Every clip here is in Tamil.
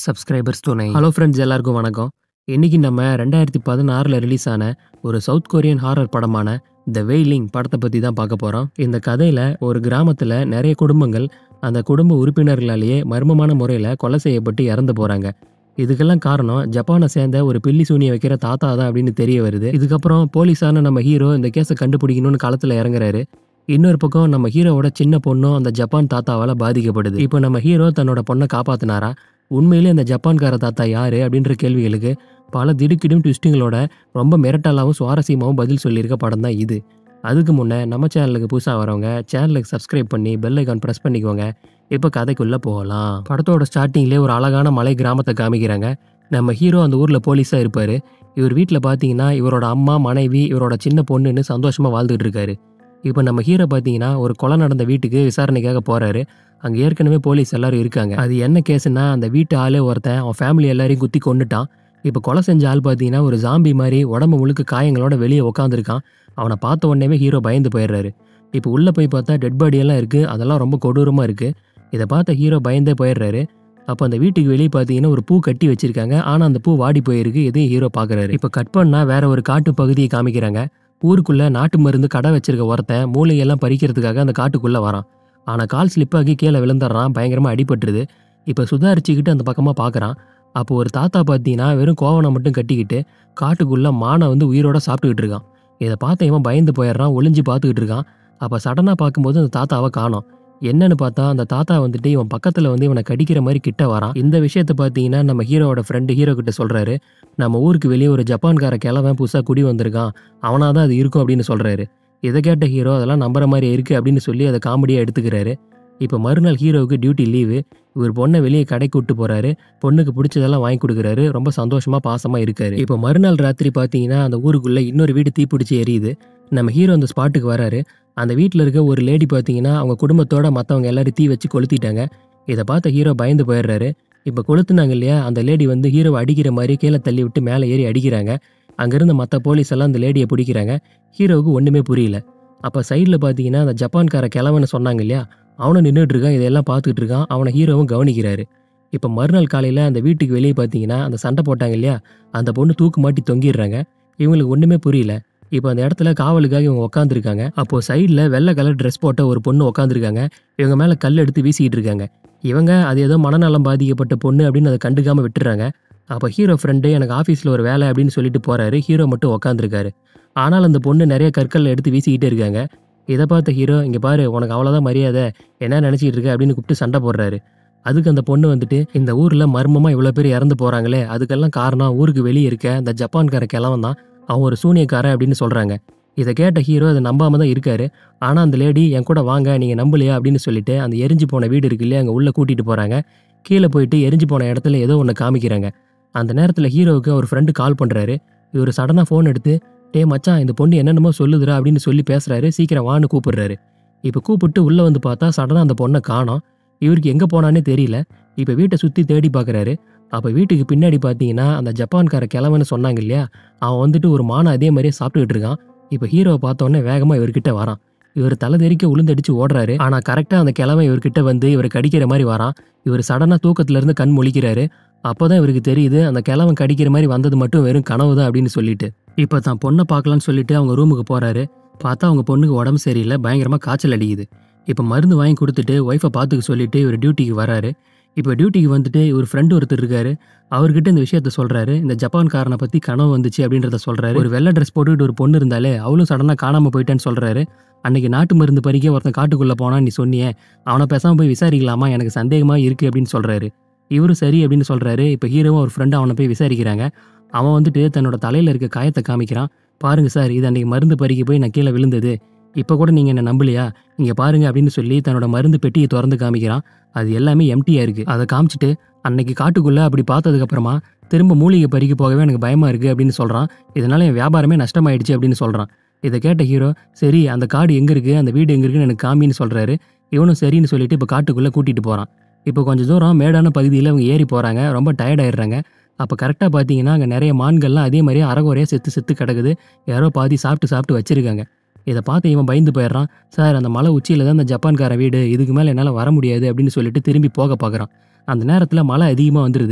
சப்ஸ்கிரைபர்ஸ் துணை ஹலோ ஃப்ரெண்ட்ஸ் எல்லாருக்கும் வணக்கம் இன்னைக்கு நம்ம ரெண்டாயிரத்தி பதினாறில் ரிலீஸ் ஆன ஒரு சவுத் கொரியன் ஹாரர் படமான த வெயிலிங் படத்தை பற்றி தான் பார்க்க போகிறோம் இந்த கதையில் ஒரு கிராமத்தில் நிறைய குடும்பங்கள் அந்த குடும்ப உறுப்பினர்களாலேயே மர்மமான முறையில் கொலை செய்யப்பட்டு இறந்து போகிறாங்க இதுக்கெல்லாம் காரணம் ஜப்பானை சேர்ந்த ஒரு பில்லி சூனியை வைக்கிற தாத்தா தான் அப்படின்னு தெரிய வருது இதுக்கப்புறம் போலீஸான நம்ம ஹீரோ இந்த கேஸை கண்டுபிடிக்கணும்னு களத்தில் இறங்குறாரு இன்னொரு பக்கம் நம்ம ஹீரோவோட சின்ன பொண்ணும் அந்த ஜப்பான் தாத்தாவால் பாதிக்கப்படுது இப்போ நம்ம ஹீரோ தன்னோட பொண்ணை காப்பாத்தினாரா உண்மையிலே அந்த ஜப்பான்கார தாத்தா யாரு அப்படின்ற கேள்விகளுக்கு பல திடுக்கிடும் ட்விஸ்டிங்களோட ரொம்ப மிரட்டலாகவும் சுவாரஸ்யமாகவும் பதில் சொல்லியிருக்க படம் தான் இது அதுக்கு முன்னே நம்ம சேனலுக்கு புதுசாக வரவங்க சேனலுக்கு சப்ஸ்கிரைப் பண்ணி பெல் ஐக்கான் ப்ரெஸ் பண்ணிக்கோங்க இப்போ கதைக்குள்ளே போகலாம் படத்தோட ஸ்டார்டிங்லேயே ஒரு அழகான மலை கிராமத்தை காமிக்கிறாங்க நம்ம ஹீரோ அந்த ஊரில் போலீஸாக இருப்பார் இவர் வீட்டில் பார்த்தீங்கன்னா இவரோட அம்மா மனைவி இவரோட சின்ன பொண்ணுன்னு சந்தோஷமாக வாழ்ந்துட்டு இருக்காரு இப்போ நம்ம ஹீரோ பார்த்தீங்கன்னா ஒரு கொலை நடந்த வீட்டுக்கு விசாரணைக்காக போகிறாரு அங்கே ஏற்கனவே போலீஸ் எல்லாரும் இருக்காங்க அது என்ன கேஸுன்னா அந்த வீட்டு ஆளே ஒருத்தன் அவன் ஃபேமிலி எல்லாரையும் குத்தி கொண்டுட்டான் இப்போ கொலை செஞ்ச ஆள் பார்த்தீங்கன்னா ஒரு ஜாம்பி மாதிரி உடம்பு முழுக்க காயங்களோட வெளியே உட்காந்துருக்கான் அவனை பார்த்த உடனே ஹீரோ பயந்து போயிடுறாரு இப்போ உள்ளே போய் பார்த்தா டெட் பாடி எல்லாம் இருக்குது அதெல்லாம் ரொம்ப கொடூரமாக இருக்குது இதை பார்த்த ஹீரோ பயந்தே போயிடுறாரு அப்போ அந்த வீட்டுக்கு வெளியே பார்த்தீங்கன்னா ஒரு பூ கட்டி வச்சிருக்காங்க ஆனால் அந்த பூ வாடி போயிருக்கு இதையும் ஹீரோ பார்க்குறாரு இப்போ கட் பண்ணால் வேற ஒரு காட்டு பகுதியை காமிக்கிறாங்க ஊருக்குள்ள நாட்டு மருந்து கடை வச்சிருக்க ஒருத்தன் மூளையெல்லாம் பறிக்கிறதுக்காக அந்த காட்டுக்குள்ள வரான் ஆனால் கால் ஸ்லிப்பாகி கீழே விழுந்துடுறான் பயங்கரமாக அடிபட்டுருது இப்போ சுதாரிச்சுக்கிட்டு அந்த பக்கமாக பார்க்குறான் அப்போ ஒரு தாத்தா பார்த்தீங்கன்னா வெறும் கோவனை மட்டும் கட்டிக்கிட்டு காட்டுக்குள்ள மானை வந்து உயிரோட சாப்பிட்டுக்கிட்டு இருக்கான் இதை பார்த்த இவன் பயந்து போயிடுறான் ஒளிஞ்சு பார்த்துக்கிட்டு இருக்கான் அப்போ சடனாக பார்க்கும்போது அந்த தாத்தாவை காணோம் என்னன்னு பார்த்தா அந்த தாத்தா வந்துட்டு இவன் பக்கத்தில் வந்து இவனை கடிக்கிற மாதிரி கிட்ட வரான் இந்த விஷயத்த பார்த்தீங்கன்னா நம்ம ஹீரோவோட ஃப்ரெண்டு ஹீரோ கிட்ட சொல்கிறாரு நம்ம ஊருக்கு வெளியே ஒரு ஜப்பான்கார கிழவன் புதுசாக குடி வந்திருக்கான் அவனாக தான் அது இருக்கும் அப்படின்னு சொல்கிறாரு இதை கேட்ட ஹீரோ அதெல்லாம் நம்புற மாதிரி இருக்கு அப்படின்னு சொல்லி அதை காமெடியாக எடுத்துக்கிறாரு இப்போ மறுநாள் ஹீரோவுக்கு டியூட்டி லீவு இவர் பொண்ணை வெளியே கடைக்கு விட்டு போறாரு பொண்ணுக்கு பிடிச்சதெல்லாம் வாங்கி கொடுக்குறாரு ரொம்ப சந்தோஷமா பாசமா இருக்காரு இப்போ மறுநாள் ராத்திரி பார்த்தீங்கன்னா அந்த ஊருக்குள்ள இன்னொரு வீடு தீப்பிடிச்சு எரியுது நம்ம ஹீரோ அந்த ஸ்பாட்டுக்கு வராரு அந்த வீட்டில் இருக்க ஒரு லேடி பார்த்தீங்கன்னா அவங்க குடும்பத்தோட மற்றவங்க எல்லாரும் தீ வச்சு கொளுத்திட்டாங்க இதை பார்த்த ஹீரோ பயந்து போயிடுறாரு இப்போ கொளுத்துனாங்க இல்லையா அந்த லேடி வந்து ஹீரோவை அடிக்கிற மாதிரி கீழே தள்ளி விட்டு மேலே ஏறி அடிக்கிறாங்க அங்கேருந்து மற்ற போலீஸ் எல்லாம் அந்த லேடியை பிடிக்கிறாங்க ஹீரோவுக்கு ஒன்றுமே புரியல அப்போ சைடில் பார்த்தீங்கன்னா அந்த ஜப்பான்கார கிழவன்னு சொன்னாங்க இல்லையா அவனும் நின்றுட்டு இருக்கான் இதெல்லாம் பார்த்துக்கிட்டு இருக்கான் அவனை ஹீரோவும் கவனிக்கிறாரு இப்போ மறுநாள் காலையில் அந்த வீட்டுக்கு வெளியே பார்த்தீங்கன்னா அந்த சண்டை போட்டாங்க இல்லையா அந்த பொண்ணு தூக்கு மாட்டி தொங்கிடுறாங்க இவங்களுக்கு ஒன்றுமே புரியல இப்போ அந்த இடத்துல காவலுக்காக இவங்க உட்காந்துருக்காங்க அப்போ சைடில் வெள்ளை கலர் ட்ரெஸ் போட்ட ஒரு பொண்ணு உட்காந்துருக்காங்க இவங்க மேலே கல் எடுத்து வீசிக்கிட்டு இருக்காங்க இவங்க அது ஏதோ மனநலம் பாதிக்கப்பட்ட பொண்ணு அப்படின்னு அதை கண்டுக்காம விட்டுறாங்க அப்போ ஹீரோ ஃப்ரெண்டு எனக்கு ஆஃபீஸில் ஒரு வேலை அப்படின்னு சொல்லிட்டு போறாரு ஹீரோ மட்டும் உட்காந்துருக்காரு ஆனால் அந்த பொண்ணு நிறைய கற்களை எடுத்து வீசிக்கிட்டே இருக்காங்க இதை பார்த்த ஹீரோ இங்கே பாரு உனக்கு அவ்வளோதான் மரியாதை என்ன நினச்சிக்கிட்டு இருக்க அப்படின்னு கூப்பிட்டு சண்டை போடுறாரு அதுக்கு அந்த பொண்ணு வந்துட்டு இந்த ஊரில் மர்மமாக இவ்வளோ பேர் இறந்து போகிறாங்களே அதுக்கெல்லாம் காரணம் ஊருக்கு வெளியே இருக்க அந்த ஜப்பான்கார கிழவன் தான் அவன் ஒரு சூனியக்காரன் அப்படின்னு சொல்கிறாங்க இதை கேட்ட ஹீரோ அதை நம்பாம தான் இருக்காரு ஆனால் அந்த லேடி என் கூட வாங்க நீங்கள் நம்பலையா அப்படின்னு சொல்லிட்டு அந்த எரிஞ்சு போன வீடு இருக்கு இல்லையா அங்கே உள்ளே கூட்டிகிட்டு போகிறாங்க கீழே போயிட்டு எரிஞ்சு போன இடத்துல ஏதோ ஒன்று காமிக்கிறாங்க அந்த நேரத்தில் ஹீரோவுக்கு அவர் ஃப்ரெண்டு கால் பண்ணுறாரு இவர் சடனாக ஃபோன் எடுத்து டே மச்சான் இந்த பொண்ணு என்னென்னமோ சொல்லுதுடா அப்படின்னு சொல்லி பேசுறாரு சீக்கிரம் வான்னு கூப்பிடுறாரு இப்போ கூப்பிட்டு உள்ளே வந்து பார்த்தா சடனாக அந்த பொண்ணை காணோம் இவருக்கு எங்கே போனானே தெரியல இப்போ வீட்டை சுற்றி தேடி பார்க்குறாரு அப்போ வீட்டுக்கு பின்னாடி பார்த்தீங்கன்னா அந்த ஜப்பான்கார கிழவன்னு சொன்னாங்க இல்லையா அவன் வந்துட்டு ஒரு மானை அதே மாதிரியே சாப்பிட்டுக்கிட்டு இருக்கான் இப்போ ஹீரோவை பார்த்தோன்னே வேகமாக இவர்கிட்ட வரான் இவர் தலை தெறிக்க உளுந்தடிச்சு ஓடுறாரு ஆனால் கரெக்டாக அந்த கிழவன் இவர்கிட்ட வந்து இவரை கடிக்கிற மாதிரி வரான் இவர் சடனாக தூக்கத்துலேருந்து கண் முழிக்கிறாரு அப்போதான் இவருக்கு தெரியுது அந்த கிழவன் கடிக்கிற மாதிரி வந்தது மட்டும் வெறும் கனவு தான் அப்படின்னு சொல்லிட்டு இப்போ தான் பொண்ணை பார்க்கலான்னு சொல்லிட்டு அவங்க ரூமுக்கு போறாரு பார்த்தா அவங்க பொண்ணுக்கு உடம்பு சரியில்லை பயங்கரமாக காய்ச்சல் அடிக்குது இப்போ மருந்து வாங்கி கொடுத்துட்டு ஒய்ஃபை பார்த்துக்க சொல்லிட்டு இவர் டியூட்டிக்கு வராரு இப்போ டியூட்டிக்கு வந்துட்டு இவர் ஃப்ரெண்டு ஒருத்தர் இருக்காரு அவர்கிட்ட இந்த விஷயத்த சொல்றாரு இந்த ஜப்பான்காரனை பத்தி கனவு வந்துச்சு அப்படின்றத சொல்றாரு ஒரு வெள்ளை ட்ரெஸ் போட்டுக்கிட்டு ஒரு பொண்ணு இருந்தாலே அவளும் சடனாக காணாம போயிட்டேன்னு சொல்றாரு அன்னைக்கு நாட்டு மருந்து பறிக்க ஒருத்தன் காட்டுக்குள்ள போனா நீ சொன்னியே அவனை பேசாம போய் விசாரிக்கலாமா எனக்கு சந்தேகமா இருக்கு அப்படின்னு சொல்றாரு இவரும் சரி அப்படின்னு சொல்றாரு இப்போ ஹீரோவும் ஒரு ஃப்ரெண்டு அவனை போய் விசாரிக்கிறாங்க அவன் வந்துட்டு தன்னோட தலையில இருக்க காயத்தை காமிக்கிறான் பாருங்க சார் இது அன்னைக்கு மருந்து பறிக்க போய் நான் கீழே விழுந்தது இப்போ கூட நீங்கள் என்ன நம்பலையா இங்கே பாருங்க அப்படின்னு சொல்லி தன்னோட மருந்து பெட்டியை திறந்து காமிக்கிறான் அது எல்லாமே எம்டியாக இருக்குது அதை காமிச்சிட்டு அன்னைக்கு காட்டுக்குள்ளே அப்படி பார்த்ததுக்கப்புறமா திரும்ப மூலிகை பறிக்க போகவே எனக்கு பயமாக இருக்குது அப்படின்னு சொல்கிறான் இதனால என் வியாபாரமே நஷ்டமாயிடுச்சு அப்படின்னு சொல்கிறான் இதை கேட்ட ஹீரோ சரி அந்த காடு எங்கே இருக்குது அந்த வீடு எங்கே இருக்குன்னு எனக்கு காமின்னு சொல்கிறாரு இவனும் சரின்னு சொல்லிட்டு இப்போ காட்டுக்குள்ளே கூட்டிகிட்டு போகிறான் இப்போ கொஞ்சம் தூரம் மேடான பகுதியில் அவங்க ஏறி போகிறாங்க ரொம்ப டயர்ட் ஆயிடுறாங்க அப்போ கரெக்டாக பார்த்தீங்கன்னா அங்கே நிறைய மான்கள்லாம் அதே மாதிரியே அறகுறையாக செத்து செத்து கிடக்குது யாரோ பாதி சாப்பிட்டு சாப்பிட்டு வச்சிருக்காங்க இதை பார்த்து இவன் பயந்து போயிடுறான் சார் அந்த மலை உச்சியில் தான் அந்த ஜப்பான்கார வீடு இதுக்கு மேலே என்னால் வர முடியாது அப்படின்னு சொல்லிட்டு திரும்பி போக பார்க்குறான் அந்த நேரத்தில் மழை அதிகமாக வந்துடுது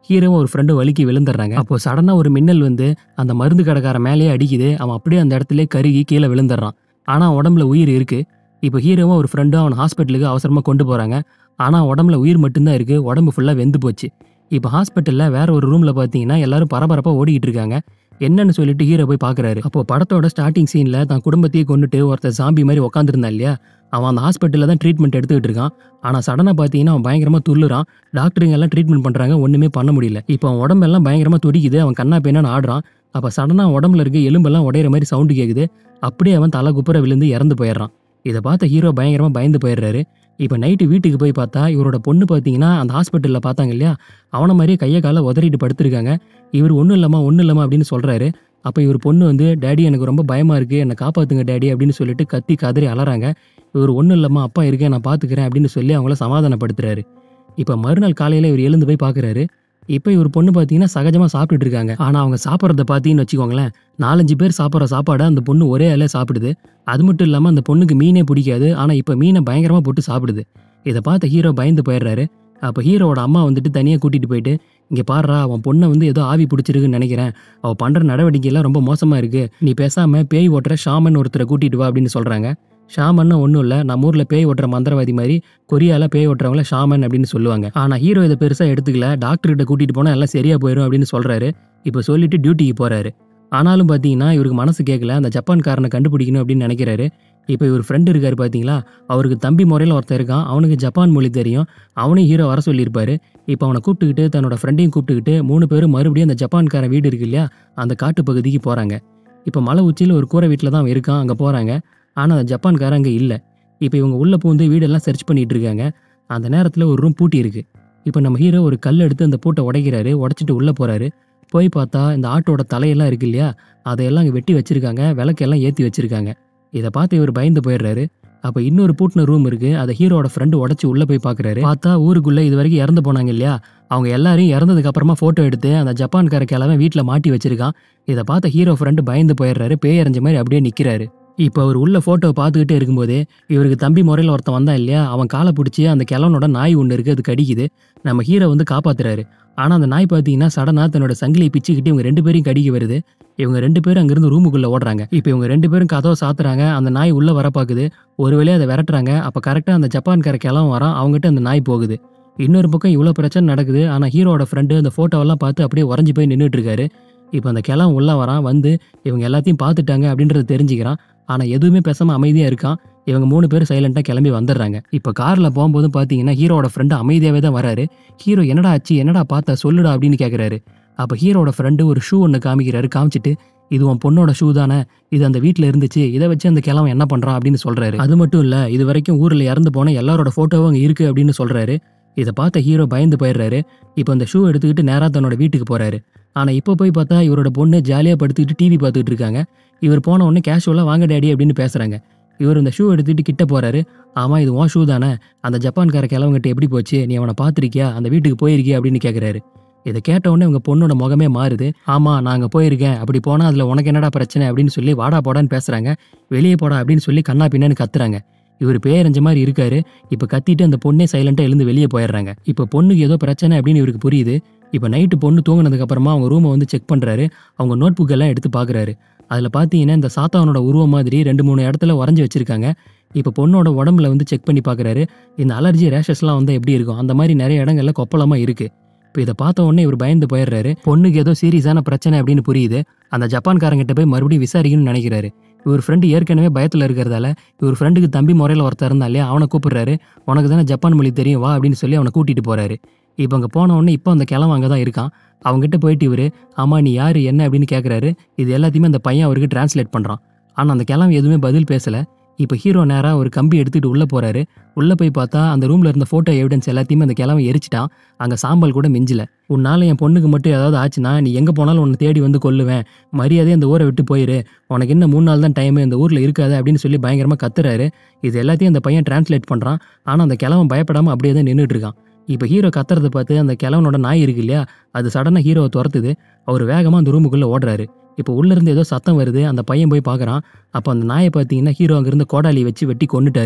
ஹீரோவும் ஒரு ஃப்ரெண்டும் வலிக்கி விழுந்துடுறாங்க அப்போ சடனா ஒரு மின்னல் வந்து அந்த மருந்து கடைக்காரன் மேலேயே அடிக்குது அவன் அப்படியே அந்த இடத்துல கருகி கீழே விழுந்துடுறான் ஆனா அவன் உடம்புல உயிர் இருக்கு இப்போ ஹீரோவும் ஒரு ஃப்ரெண்டும் அவன் ஹாஸ்பிட்டலுக்கு அவசரமா கொண்டு போறாங்க ஆனா உடம்புல உயிர் மட்டும்தான் இருக்கு உடம்பு ஃபுல்லா வெந்து போச்சு இப்போ ஹாஸ்பிட்டல்ல வேற ஒரு ரூம்ல பாத்தீங்கன்னா எல்லாரும் பரபரப்பா ஓடிக்கிட்டு இருக்காங்க என்னன்னு சொல்லிட்டு ஹீரோ போய் பாக்குறாரு அப்போ படத்தோட ஸ்டார்டிங் சீன்ல தான் குடும்பத்தையே கொண்டுட்டு ஒருத்தர் சாம்பி மாதிரி உட்காந்துருந்தான் இல்லையா அவன் அந்த ஹாஸ்பிட்டல்ல தான் ட்ரீட்மெண்ட் எடுத்துக்கிட்டு இருக்கான் ஆனா சடனா பாத்தீங்கன்னா அவன் பயங்கரமா துள்ளுறான் டாக்டருங்க எல்லாம் ட்ரீட்மெண்ட் பண்றாங்க ஒண்ணுமே பண்ண முடியல இப்போ அவன் உடம்பெல்லாம் பயங்கரமா துடிக்குது அவன் கண்ணா பேனான்னு ஆடுறான் அப்ப சடனா உடம்புல இருக்க எலும்பெல்லாம் உடையிற மாதிரி சவுண்டு கேக்குது அப்படியே அவன் தலை குப்புற விழுந்து இறந்து போயிடுறான் இதை பார்த்த ஹீரோ பயங்கரமா பயந்து போயிடுறாரு இப்போ நைட்டு வீட்டுக்கு போய் பார்த்தா இவரோட பொண்ணு பார்த்தீங்கன்னா அந்த ஹாஸ்பிட்டலில் பார்த்தாங்க இல்லையா அவனை மாதிரியே கையை காலை உதறிட்டு படுத்திருக்காங்க இவர் ஒன்றும் இல்லைம்மா ஒன்றும் இல்லைம்மா அப்படின்னு சொல்கிறாரு அப்போ இவர் பொண்ணு வந்து டேடி எனக்கு ரொம்ப பயமாக இருக்குது என்னை காப்பாற்றுங்க டேடி அப்படின்னு சொல்லிட்டு கத்தி கதறி அலறாங்க இவர் ஒன்றும் இல்லைம்மா அப்பா இருக்கேன் நான் பார்த்துக்கிறேன் அப்படின்னு சொல்லி அவங்கள சமாதானப்படுத்துறாரு இப்போ மறுநாள் காலையில் இவர் எழுந்து போய் பார்க்குறாரு இப்போ இவர் பொண்ணு பார்த்தீங்கன்னா சகஜமாக சாப்பிட்டுட்டு இருக்காங்க ஆனால் அவங்க சாப்பிட்றத பார்த்தீங்கன்னு வச்சுக்கோங்களேன் நாலஞ்சு பேர் சாப்பிட்ற சாப்பாடை அந்த பொண்ணு ஒரே இலைய சாப்பிடுது அது மட்டும் இல்லாமல் அந்த பொண்ணுக்கு மீனே பிடிக்காது ஆனால் இப்போ மீனை பயங்கரமாக போட்டு சாப்பிடுது இதை பார்த்த ஹீரோ பயந்து போயிடுறாரு அப்போ ஹீரோவோட அம்மா வந்துட்டு தனியாக கூட்டிகிட்டு போயிட்டு இங்கே பாடுறா அவன் பொண்ணை வந்து ஏதோ ஆவி பிடிச்சிருக்குன்னு நினைக்கிறேன் அவள் பண்ணுற நடவடிக்கையெல்லாம் ரொம்ப மோசமாக இருக்குது நீ பேசாமல் பேய் ஓட்டுற ஷாமன் ஒருத்தரை கூட்டிகிட்டு வா அப்படின்னு சொல்கிறாங்க ஷாமன்னா ஒன்றும் இல்லை நம்ம ஊரில் பேய் ஓட்டுற மந்திரவாதி மாதிரி கொரியால பேய் ஓட்டுறவங்கள ஷாமன் அப்படின்னு சொல்லுவாங்க ஆனால் ஹீரோ இதை பெருசாக எடுத்துக்கல டாக்டர்கிட்ட கூட்டிகிட்டு போனால் எல்லாம் சரியாக போயிடும் அப்படின்னு சொல்கிறாரு இப்போ சொல்லிட்டு டியூட்டிக்கு போகிறாரு ஆனாலும் பார்த்தீங்கன்னா இவருக்கு மனசு கேட்கல அந்த ஜப்பான்காரனை கண்டுபிடிக்கணும் அப்படின்னு நினைக்கிறாரு இப்போ இவர் ஃப்ரெண்டு இருக்காரு பார்த்தீங்களா அவருக்கு தம்பி முறையில் ஒருத்தன் இருக்கான் அவனுக்கு ஜப்பான் மொழி தெரியும் அவனையும் ஹீரோ வர சொல்லியிருப்பாரு இப்போ அவனை கூப்பிட்டுக்கிட்டு தன்னோட ஃப்ரெண்டையும் கூப்பிட்டுக்கிட்டு மூணு பேரும் மறுபடியும் அந்த ஜப்பான்காரன் வீடு இருக்கு இல்லையா அந்த காட்டு பகுதிக்கு போகிறாங்க இப்போ மலை உச்சியில் ஒரு கூரை வீட்டில் தான் அவன் இருக்கான் அங்கே போகிறாங்க ஆனால் அந்த ஜப்பான்காரன் அங்கே இல்லை இப்போ இவங்க உள்ளே பூந்து வீடெல்லாம் சர்ச் பண்ணிட்டு இருக்காங்க அந்த நேரத்தில் ஒரு ரூம் பூட்டி இருக்கு இப்போ நம்ம ஹீரோ ஒரு கல் எடுத்து அந்த பூட்டை உடைக்கிறாரு உடைச்சிட்டு உள்ளே போகிறாரு போய் பார்த்தா இந்த ஆட்டோட தலையெல்லாம் இருக்கு இல்லையா அதையெல்லாம் அங்கே வெட்டி வச்சிருக்காங்க விளக்கெல்லாம் ஏற்றி வச்சிருக்காங்க இதை பார்த்து இவர் பயந்து போயிடுறாரு அப்போ இன்னொரு பூட்டின ரூம் இருக்கு அதை ஹீரோட ஃப்ரெண்டு உடச்சி உள்ளே போய் பார்க்குறாரு பார்த்தா ஊருக்குள்ளே இது வரைக்கும் இறந்து போனாங்க இல்லையா அவங்க எல்லாரையும் இறந்ததுக்கு அப்புறமா ஃபோட்டோ எடுத்து அந்த ஜப்பான்கார கிழமை வீட்டில் மாட்டி வச்சிருக்கான் இதை பார்த்த ஹீரோ ஃப்ரெண்டு பயந்து போயிடுறாரு பேயறிஞ்ச மாதிரி அப்படியே நிற்கிறாரு இப்போ அவர் உள்ள ஃபோட்டோ பார்த்துக்கிட்டே இருக்கும்போதே இவருக்கு தம்பி முறையில் ஒருத்தன் வந்தான் இல்லையா அவன் காலை பிடிச்சி அந்த கிழவனோட நாய் ஒன்று இருக்குது அது கடிக்குது நம்ம ஹீரோ வந்து காப்பாத்துறாரு ஆனால் அந்த நாய் பார்த்தீங்கன்னா சடனாக தன்னோட சங்கிலியை பிச்சுக்கிட்டு இவங்க ரெண்டு பேரையும் கடிக்க வருது இவங்க ரெண்டு பேரும் அங்கிருந்து ரூமுக்குள்ளே ஓடுறாங்க இப்போ இவங்க ரெண்டு பேரும் கதவை சாத்துறாங்க அந்த நாய் உள்ளே வர பார்க்குது ஒரு வேளையை அதை விரட்டுறாங்க அப்போ கரெக்டாக அந்த ஜப்பான்கார கிளம்ப வரான் அவங்ககிட்ட அந்த நாய் போகுது இன்னொரு பக்கம் இவ்வளோ பிரச்சனை நடக்குது ஆனால் ஹீரோட ஃப்ரெண்டு அந்த ஃபோட்டோவெல்லாம் பார்த்து அப்படியே உறைஞ்சி போய் நின்றுட்டு இருக்காரு இப்போ அந்த கிளம் உள்ளே வரான் வந்து இவங்க எல்லாத்தையும் பார்த்துட்டாங்க அப்படின்றத தெரிஞ்சுக்கிறான் ஆனால் எதுவுமே பேசாமல் அமைதியாக இருக்கான் இவங்க மூணு பேரும் சைலண்டாக கிளம்பி வந்துடுறாங்க இப்போ காரில் போகும்போதும் பார்த்தீங்கன்னா ஹீரோட ஃப்ரெண்டு அமைதியாகவே தான் வராரு ஹீரோ என்னடா ஆச்சு என்னடா பார்த்த சொல்லுடா அப்படின்னு கேட்குறாரு அப்போ ஹீரோட ஃப்ரெண்டு ஒரு ஷூ ஒன்று காமிக்கிறாரு காமிச்சிட்டு இது உன் பொண்ணோட ஷூ தானே இது அந்த வீட்டில் இருந்துச்சு இதை வச்சு அந்த கிழவன் என்ன பண்ணுறான் அப்படின்னு சொல்கிறாரு அது மட்டும் இல்லை இது வரைக்கும் ஊரில் இறந்து போன எல்லாரோட ஃபோட்டோவும் அங்கே இருக்குது அப்படின்னு சொல்கிறாரு இதை பார்த்த ஹீரோ பயந்து போயிடுறாரு இப்போ அந்த ஷூ எடுத்துக்கிட்டு நேராக தன்னோட வீட்டுக்கு போகிறாரு ஆனால் இப்போ போய் பார்த்தா இவரோட பொண்ணு ஜாலியாக படுத்துக்கிட்டு டிவி பார்த்துக்கிட்டு இருக்காங்க இவர் போன உடனே கேஷுவலாக வாங்க டேடி அப்படின்னு பேசுகிறாங்க இவர் இந்த ஷூ எடுத்துட்டு கிட்ட போறாரு ஆமா இது உன் ஷூ தானே அந்த ஜப்பான்கார கிழவங்கிட்ட எப்படி போச்சு நீ அவனை பார்த்திருக்கியா அந்த வீட்டுக்கு போயிருக்கியா அப்படின்னு கேட்குறாரு இதை கேட்ட உடனே உங்க பொண்ணோட முகமே மாறுது ஆமா நான் அங்கே போயிருக்கேன் அப்படி போனா அதுல உனக்கு என்னடா பிரச்சனை அப்படின்னு சொல்லி வாடா போடான்னு பேசுறாங்க வெளியே போடா அப்படின்னு சொல்லி கண்ணா பின்னான்னு கத்துறாங்க இவர் பேரஞ்ச மாதிரி இருக்காரு இப்போ கத்திட்டு அந்த பொண்ணே சைலண்டா எழுந்து வெளியே போயிடுறாங்க இப்போ பொண்ணுக்கு ஏதோ பிரச்சனை அப்படின்னு இவருக்கு புரியுது இப்போ நைட்டு பொண்ணு தூங்கினதுக்கு அப்புறமா அவங்க ரூமை வந்து செக் பண்றாரு அவங்க நோட் புக் எல்லாம் எடுத்து பார்க்குறாரு அதில் பார்த்தீங்கன்னா இந்த சாத்தானோட உருவம் மாதிரி ரெண்டு மூணு இடத்துல வரைஞ்சி வச்சிருக்காங்க இப்போ பொண்ணோட உடம்புல வந்து செக் பண்ணி பார்க்குறாரு இந்த அலர்ஜி ரேஷஸ்லாம் வந்து எப்படி இருக்கும் அந்த மாதிரி நிறைய இடங்கள்ல கொப்பளமாக இருக்கு இப்போ இதை பார்த்த உடனே இவர் பயந்து போயிடுறாரு பொண்ணுக்கு ஏதோ சீரியஸான பிரச்சனை அப்படின்னு புரியுது அந்த ஜப்பான்காரங்கிட்ட போய் மறுபடியும் விசாரிக்கணும்னு நினைக்கிறாரு இவர் ஃப்ரெண்டு ஏற்கனவே பயத்தில் இருக்கிறதால இவர் ஃப்ரெண்டுக்கு தம்பி முறையில் ஒருத்தர் இருந்தா இல்லையா அவனை கூப்பிடுறாரு உனக்கு தானே ஜப்பான் மொழி தெரியும் வா அப்படின்னு சொல்லி அவனை கூட்டிட்டு போறாரு இப்போ அங்கே போன உடனே இப்போ அந்த கிழவன் அங்கே தான் இருக்கான் அவங்ககிட்ட போயிட்டு இவர் ஆமா நீ யாரு என்ன அப்படின்னு கேட்குறாரு இது எல்லாத்தையுமே அந்த பையன் அவருக்கு டிரான்ஸ்லேட் பண்ணுறான் ஆனால் அந்த கிழவன் எதுவுமே பதில் பேசலை இப்போ ஹீரோ நேராக ஒரு கம்பி எடுத்துகிட்டு உள்ளே போகிறாரு உள்ளே போய் பார்த்தா அந்த ரூமில் இருந்த ஃபோட்டோ எவிடன்ஸ் எல்லாத்தையுமே அந்த கிழவன் எரிச்சிட்டான் அங்கே சாம்பல் கூட மிஞ்சல உன்னால் என் பொண்ணுக்கு மட்டும் ஏதாவது ஆச்சுன்னா நீ எங்கே போனாலும் உன்னை தேடி வந்து கொல்லுவேன் மரியாதையே அந்த ஊரை விட்டு போயிரு உனக்கு இன்னும் மூணு நாள் தான் டைம் இந்த ஊரில் இருக்காது அப்படின்னு சொல்லி பயங்கரமாக கத்துறாரு இது எல்லாத்தையும் அந்த பையன் டிரான்ஸ்லேட் பண்ணுறான் ஆனால் அந்த கிழவன் பயப்படாமல் அப்படியே தான் நின்றுட்டு இருக்கான் இப்போ ஹீரோ கத்துறதை பார்த்து அந்த கிழவனோட நாய் இருக்கு இல்லையா அது சடனாக ஹீரோவை துரத்துது அவர் வேகமாக அந்த ரூமுக்குள்ளே ஓடுறாரு இப்போ உள்ளேருந்து ஏதோ சத்தம் வருது அந்த பையன் போய் பார்க்குறான் அப்போ அந்த நாயை பார்த்தீங்கன்னா ஹீரோ அங்கேருந்து கோடாலி வச்சு வெட்டி கொண்டுட்டாரு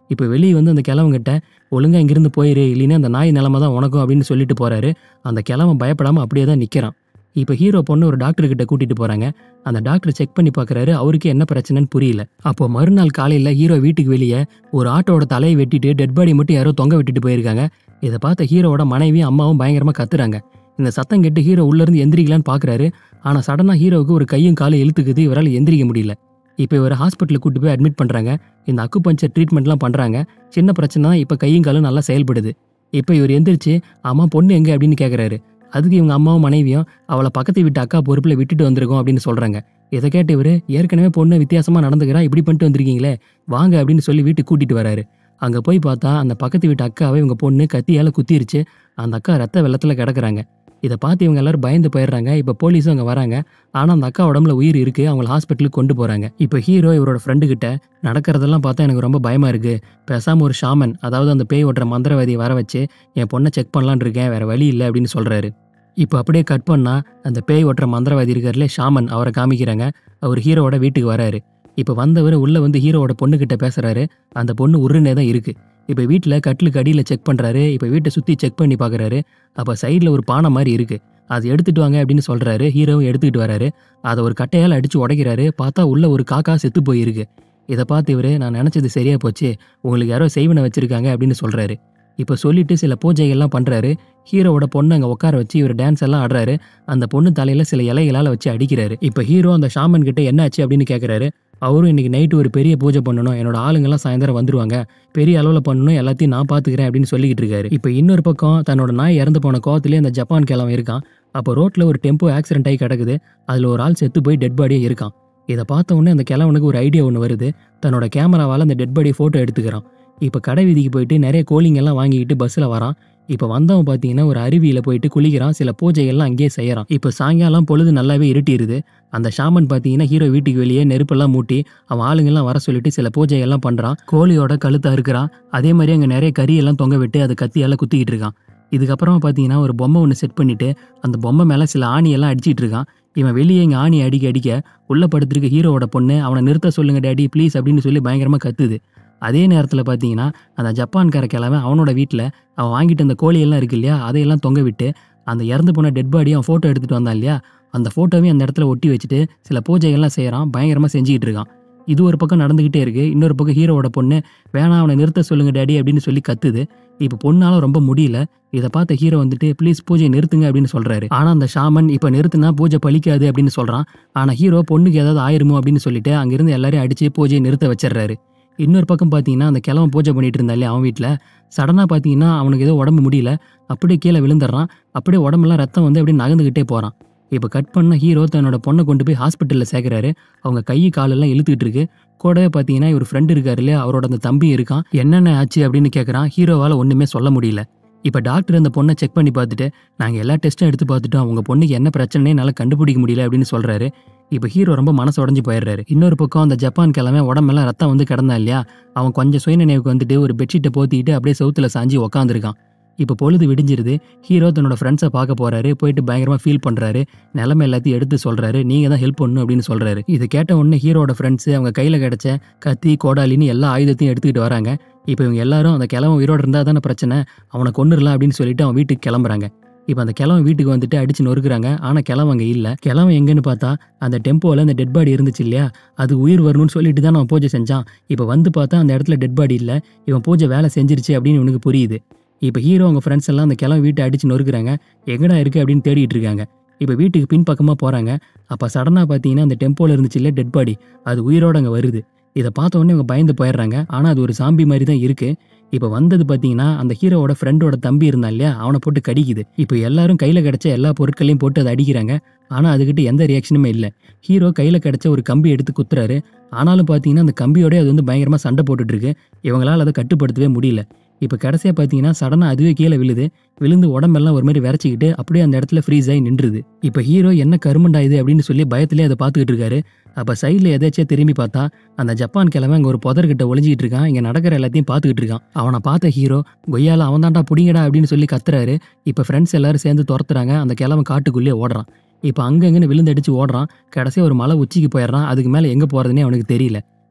இப்போ வெளியே வந்து அந்த கிழவங்கிட்ட ஒழுங்கா இங்கிருந்து போயிரு இல்லைன்னா அந்த நாய் நிலமை தான் உனக்கும் அப்படின்னு சொல்லிட்டு போறாரு அந்த கிழவன் பயப்படாம அப்படியே தான் நிற்கிறான் இப்போ ஹீரோ பொண்ணு ஒரு டாக்டர் கிட்ட கூட்டிட்டு போறாங்க அந்த டாக்டர் செக் பண்ணி பார்க்கறாரு அவருக்கு என்ன பிரச்சனைன்னு புரியல அப்போ மறுநாள் காலையில ஹீரோ வீட்டுக்கு வெளியே ஒரு ஆட்டோட தலையை வெட்டிட்டு டெட் பாடி மட்டும் யாரோ தொங்க விட்டுட்டு போயிருக்காங்க இதை பார்த்த ஹீரோவோட மனைவியும் அம்மாவும் பயங்கரமா கத்துறாங்க இந்த சத்தம் கேட்டு ஹீரோ உள்ள இருந்து எந்திரிக்கலான்னு பாக்குறாரு ஆனா சடனா ஹீரோவுக்கு ஒரு கையும் காலும் இழுத்துக்குது இவரால் எந்திரிக்க முடியல இப்போ இவர் ஹாஸ்பிட்டலுக்கு கூட்டு போய் அட்மிட் பண்றாங்க இந்த அக்குபஞ்சர் ட்ரீட்மெண்ட்லாம் பண்றாங்க சின்ன பிரச்சனை தான் இப்போ கையும் காலும் நல்லா செயல்படுது இப்போ இவர் எந்திரிச்சு அம்மா பொண்ணு எங்க அப்படின்னு கேட்குறாரு அதுக்கு இவங்க அம்மாவும் மனைவியும் அவளை பக்கத்து வீட்டு அக்கா பொறுப்பில் விட்டுட்டு வந்திருக்கோம் அப்படின்னு சொல்றாங்க இதை கேட்டு இவர் ஏற்கனவே பொண்ணு வித்தியாசமா நடந்துக்கிறா இப்படி பண்ணிட்டு வந்திருக்கீங்களே வாங்க அப்படின்னு சொல்லி வீட்டுக்கு கூட்டிட்டு வராரு அங்கே போய் பார்த்தா அந்த பக்கத்து வீட்டு அக்காவை இவங்க பொண்ணு கத்தியால் குத்திருச்சு அந்த அக்கா ரத்த வெள்ளத்தில் கிடக்குறாங்க இதை பார்த்து இவங்க எல்லாரும் பயந்து போயிடுறாங்க இப்போ போலீஸும் அங்கே வராங்க ஆனால் அந்த அக்கா உடம்புல உயிர் இருக்கு அவங்கள ஹாஸ்பிட்டலுக்கு கொண்டு போகிறாங்க இப்போ ஹீரோ இவரோட ஃப்ரெண்டு கிட்ட நடக்கிறதெல்லாம் பார்த்தா எனக்கு ரொம்ப பயமாக இருக்கு பேசாமல் ஒரு ஷாமன் அதாவது அந்த பேய் ஓட்டுற மந்திரவாதியை வர வச்சு என் பொண்ணை செக் பண்ணலான்னு இருக்கேன் வேற வழி இல்லை அப்படின்னு சொல்கிறாரு இப்போ அப்படியே கட் பண்ணா அந்த பேய் ஓட்டுற மந்திரவாதி இருக்கார்ல ஷாமன் அவரை காமிக்கிறாங்க அவர் ஹீரோவோட வீட்டுக்கு வராரு இப்போ வந்தவர் உள்ளே வந்து ஹீரோவோட பொண்ணுக்கிட்ட பேசுகிறாரு அந்த பொண்ணு உருனே தான் இருக்கு இப்போ வீட்டில் கட்டிலுக்கு அடியில் செக் பண்ணுறாரு இப்போ வீட்டை சுற்றி செக் பண்ணி பார்க்குறாரு அப்போ சைடில் ஒரு பானை மாதிரி இருக்கு அது எடுத்துட்டு வாங்க அப்படின்னு சொல்றாரு ஹீரோவும் எடுத்துக்கிட்டு வராரு அதை ஒரு கட்டையால் அடிச்சு உடைக்கிறாரு பார்த்தா உள்ள ஒரு காக்கா செத்து போயிருக்கு இதை பார்த்து இவரு நான் நினச்சது சரியா போச்சு உங்களுக்கு யாரோ செய்வனை வச்சிருக்காங்க அப்படின்னு சொல்றாரு இப்போ சொல்லிட்டு சில பூஜைகள்லாம் பண்றாரு ஹீரோவோட பொண்ணு அங்கே உட்கார வச்சு இவர் டான்ஸ் எல்லாம் ஆடுறாரு அந்த பொண்ணு தலையில சில இலைகளால் வச்சு அடிக்கிறாரு இப்போ ஹீரோ அந்த ஷாமன் கிட்ட என்னாச்சு அப்படின்னு கேட்குறாரு அவரும் இன்னைக்கு நைட்டு ஒரு பெரிய பூஜை பண்ணணும் என்னோட ஆளுங்கெல்லாம் சாயந்தரம் வந்துருவாங்க பெரிய அளவில் பண்ணணும் எல்லாத்தையும் நான் பார்த்துக்கிறேன் அப்படின்னு சொல்லிக்கிட்டு இருக்காரு இப்போ இன்னொரு பக்கம் தன்னோட நாய் இறந்து போன கோவத்திலே அந்த ஜப்பான் கிழவன் இருக்கான் அப்போ ரோட்ல ஒரு டெம்போ ஆக்சிடென்ட் ஆகி கிடக்குது அதில் ஒரு ஆள் செத்து போய் டெட் பாடியே இருக்கான் இதை பார்த்த உடனே அந்த கிழவனுக்கு ஒரு ஐடியா ஒன்று வருது தன்னோட கேமராவால் அந்த டெட் பாடியை ஃபோட்டோ எடுத்துக்கிறான் இப்போ கடை வீதிக்கு போயிட்டு நிறைய கோழிங்க எல்லாம் வாங்கிக்கிட்டு பஸ்ஸில் வரான் இப்போ வந்தவன் பார்த்தீங்கன்னா ஒரு அருவியில் போயிட்டு குளிக்கிறான் சில பூஜைகள்லாம் அங்கேயே செய்யறான் இப்போ சாயங்காலம் பொழுது நல்லாவே இருட்டிடுது அந்த ஷாமன் பார்த்தீங்கன்னா ஹீரோ வீட்டுக்கு வெளியே நெருப்பெல்லாம் மூட்டி அவன் ஆளுங்கெல்லாம் வர சொல்லிட்டு சில பூஜைகள்லாம் பண்ணுறான் கோழியோட கழுத்தை அறுக்கிறான் அதே மாதிரி அங்கே நிறைய கறியெல்லாம் தொங்க விட்டு அது கத்தியால் குத்திக்கிட்டு இருக்கான் இதுக்கப்புறமா பார்த்தீங்கன்னா ஒரு பொம்மை ஒன்று செட் பண்ணிட்டு அந்த பொம்மை மேலே சில ஆணியெல்லாம் அடிச்சிட்டு இருக்கான் இவன் வெளியே இங்கே ஆணி அடிக்க அடிக்க உள்ள படுத்திருக்க ஹீரோவோட பொண்ணு அவனை நிறுத்த சொல்லுங்க டேடி ப்ளீஸ் அப்படின்னு சொல்லி பயங்கரமாக கத்துது அதே நேரத்தில் பார்த்தீங்கன்னா அந்த ஜப்பான்கார கிழமை அவனோட வீட்டில் அவன் வாங்கிட்டு அந்த கோழியெல்லாம் இருக்கு இல்லையா அதையெல்லாம் தொங்க விட்டு அந்த இறந்து போன டெட் பாடியை அவன் ஃபோட்டோ எடுத்துகிட்டு வந்தான் இல்லையா அந்த ஃபோட்டோவையும் அந்த இடத்துல ஒட்டி வச்சுட்டு சில பூஜைகள்லாம் செய்கிறான் பயங்கரமாக செஞ்சுக்கிட்டு இருக்கான் இது ஒரு பக்கம் நடந்துக்கிட்டே இருக்கு இன்னொரு பக்கம் ஹீரோவோட பொண்ணு வேணாம் அவனை நிறுத்த சொல்லுங்க டேடி அப்படின்னு சொல்லி கத்துது இப்போ பொண்ணால ரொம்ப முடியல இதை பார்த்த ஹீரோ வந்துட்டு ப்ளீஸ் பூஜையை நிறுத்துங்க அப்படின்னு சொல்றாரு ஆனா அந்த ஷாமன் இப்போ நிறுத்துனா பூஜை பலிக்காது அப்படின்னு சொல்றான் ஆனா ஹீரோ பொண்ணுக்கு ஏதாவது ஆயிருமோ அப்படின்னு சொல்லிட்டு அங்கிருந்து எல்லாரையும் அடிச்சு பூஜையை நிறுத்த வச்சிடுறாரு இன்னொரு பக்கம் பார்த்தீங்கன்னா அந்த கிழவன் பூஜை பண்ணிட்டு இருந்தாலே அவன் வீட்டில் சடனாக பார்த்தீங்கன்னா அவனுக்கு ஏதோ உடம்பு முடியல அப்படியே கீழே விழுந்துடுறான் அப்படியே உடம்பெல்லாம் ரத்தம் வந்து அப்படியே நகர்ந்துக்கிட்டே போகிறான் இப்போ கட் பண்ண ஹீரோ தன்னோட பொண்ணை கொண்டு போய் ஹாஸ்பிட்டலில் சேர்க்குறாரு அவங்க கை காலெல்லாம் இழுத்துக்கிட்டு இருக்கு கூடவே பார்த்தீங்கன்னா இவர் ஃப்ரெண்டு இருக்காரு இல்லையா அவரோட அந்த தம்பி இருக்கான் என்னென்ன ஆச்சு அப்படின்னு கேட்குறான் ஹீரோவால் ஒன்றுமே சொல்ல முடியல இப்போ டாக்டர் அந்த பொண்ணை செக் பண்ணி பார்த்துட்டு நாங்கள் எல்லா டெஸ்ட்டும் எடுத்து பார்த்துட்டோம் உங்கள் பொண்ணுக்கு என்ன பிரச்சனையே என்னால் கண்டுபிடிக்க முடியல அப்படின்னு சொல்கிறாரு இப்போ ஹீரோ ரொம்ப மனசு உடஞ்சு போயிடுறாரு இன்னொரு பக்கம் அந்த ஜப்பான் கிழமை உடம்பெல்லாம் ரத்தம் வந்து கிடந்தான் இல்லையா அவன் கொஞ்சம் சுயநினைவுக்கு வந்துட்டு ஒரு பெட்ஷீட்டை போத்திக்கிட்டு அப்படியே செவுத்துல சாஞ்சி உக்காந்துருக்கான் இப்போ பொழுது விடிஞ்சிருது ஹீரோ தன்னோட ஃப்ரெண்ட்ஸை பார்க்க போறாரு போயிட்டு பயங்கரமாக ஃபீல் பண்ணுறாரு நிலைமை எல்லாத்தையும் எடுத்து சொல்றாரு நீங்கள் தான் ஹெல்ப் பண்ணணும் அப்படின்னு சொல்றாரு இதை கேட்ட உடனே ஹீரோட ஃப்ரெண்ட்ஸு அவங்க கையில் கிடைச்ச கத்தி கோடாலின்னு எல்லா ஆயுதத்தையும் எடுத்துக்கிட்டு வராங்க இப்போ இவங்க எல்லாரும் அந்த கிழவன் உயிரோட இருந்தால் தானே பிரச்சனை அவனை கொண்டுடலாம் அப்படின்னு சொல்லிட்டு அவன் வீட்டுக்கு கிளம்புறாங்க இப்போ அந்த கிழவன் வீட்டுக்கு வந்துட்டு அடிச்சு நொறுக்குறாங்க ஆனால் கிழவன் அங்கே இல்லை கிழவன் எங்கன்னு பார்த்தா அந்த டெம்போவில் அந்த டெட் பாடி இருந்துச்சு இல்லையா அது உயிர் வரணும்னு சொல்லிட்டு தான் அவன் பூஜை செஞ்சான் இப்போ வந்து பார்த்தா அந்த இடத்துல டெட் பாடி இல்லை இவன் பூஜை வேலை செஞ்சிருச்சு அப்படின்னு இவனுக்கு புரியுது இப்போ ஹீரோ அவங்க ஃப்ரெண்ட்ஸ் எல்லாம் அந்த கிழவன் வீட்டை அடிச்சு நொறுக்குறாங்க எங்கடா இருக்கு அப்படின்னு தேடிட்டு இருக்காங்க இப்போ வீட்டுக்கு பின்பக்கமாக போகிறாங்க அப்போ சடனாக பார்த்தீங்கன்னா அந்த டெம்போவில் இருந்துச்சு இல்லை டெட் பாடி அது உயிரோட அங்கே வருது இதை பார்த்த உடனே அவங்க பயந்து போயிடுறாங்க ஆனால் அது ஒரு சாம்பி மாதிரி தான் இருக்குது இப்போ வந்தது பார்த்தீங்கன்னா அந்த ஹீரோவோட ஃப்ரெண்டோட தம்பி இருந்தான் இல்லையா அவனை போட்டு கடிக்குது இப்போ எல்லாரும் கையில் கிடைச்ச எல்லா பொருட்களையும் போட்டு அதை அடிக்கிறாங்க ஆனால் அதுக்கிட்ட எந்த ரியாக்ஷனுமே இல்லை ஹீரோ கையில் கிடைச்ச ஒரு கம்பி எடுத்து குத்துறாரு ஆனாலும் பார்த்தீங்கன்னா அந்த கம்பியோட அது வந்து பயங்கரமாக சண்டை போட்டுட்டு இருக்கு இவங்களால் அதை கட்டுப்படுத்தவே முடியல இப்போ கடைசியாக பார்த்தீங்கன்னா சடனாக அதுவே கீழே விழுது விழுந்து உடம்பெல்லாம் ஒரு மாதிரி விரைச்சிக்கிட்டு அப்படியே அந்த இடத்துல ஃப்ரீஸ் ஆகி நின்றுது இப்போ ஹீரோ என்ன கருமண்டா இது அப்படின்னு சொல்லி பயத்திலே அதை பார்த்துக்கிட்டு இருக்காரு அப்போ சைடில் எதாச்சும் திரும்பி பார்த்தா அந்த ஜப்பான் கிழமை அங்கே ஒரு புதர்கிட்ட ஒளிஞ்சிட்டு இருக்கான் இங்கே நடக்கிற எல்லாத்தையும் பார்த்துக்கிட்டு இருக்கான் அவனை பார்த்த ஹீரோ கொய்யால அவன் தான்டா புடிங்கடா அப்படின்னு சொல்லி கத்துறாரு இப்போ ஃப்ரெண்ட்ஸ் எல்லாரும் சேர்ந்து துரத்துறாங்க அந்த கிழமை காட்டுக்குள்ளேயே ஓடுறான் இப்போ அங்கங்கன்னு விழுந்தடிச்சு ஓடுறான் கடைசியாக ஒரு மலை உச்சிக்கு போயிடுறான் அதுக்கு மேலே எங்கே போகிறதுனே அவனுக்கு தெரியல